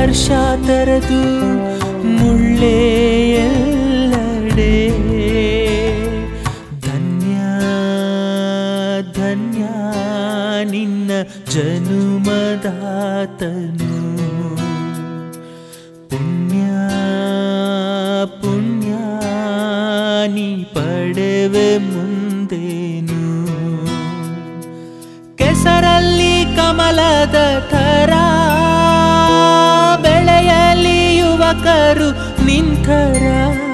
ಹರ್ಷ ತರದು ಮುಳ್ಳೇ ಎಲ್ಲೆಡೆ ಧನ್ಯ ಧನ್ಯ ನಿನ್ನ ಜನುಮದಾತನು ಪುಣ್ಯ ಪುಣ್ಯ ನೀ ಪಡೆವೆ ಮುಂದೇನು ಕೆಸರಲ್ಲಿ ಕಮಲದ ಥರ ಬೆಳೆಯಲಿ ಯುವಕರು ನಿಂತರ